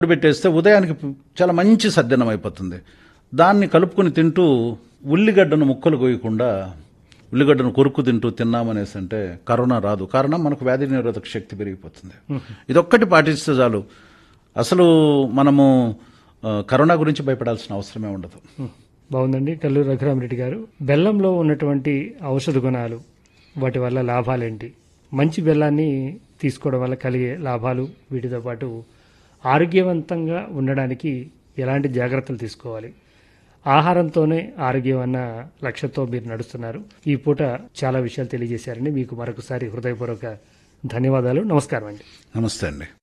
పెట్టేస్తే ఉదయానికి చాలా మంచి సద్దనం అయిపోతుంది దాన్ని కలుపుకొని తింటూ ఉల్లిగడ్డను ముక్కలు కోయకుండా ఉల్లిగడ్డను కొరుకు తింటూ తిన్నామనేసి అంటే కరోనా రాదు కారణం మనకు వ్యాధి నిరోధక శక్తి పెరిగిపోతుంది ఇదొక్కటి పాటిస్తే చాలు అసలు మనము ఆ, కరోనా గురించి భయపడాల్సిన అవసరమే ఉండదు బాగుందండి కల్లూరు రఘురామరెడ్డి గారు బెల్లంలో ఉన్నటువంటి ఔషధ గుణాలు వాటి వల్ల లాభాలేంటి మంచి బెల్లాన్ని తీసుకోవడం వల్ల కలిగే లాభాలు వీటితో పాటు ఆరోగ్యవంతంగా ఉండడానికి ఎలాంటి జాగ్రత్తలు తీసుకోవాలి ఆహారంతోనే ఆరోగ్యం అన్న లక్ష్యంతో మీరు నడుస్తున్నారు ఈ పూట చాలా విషయాలు తెలియజేశారండి మీకు మరొకసారి హృదయపూర్వక ధన్యవాదాలు నమస్కారం అండి నమస్తే అండి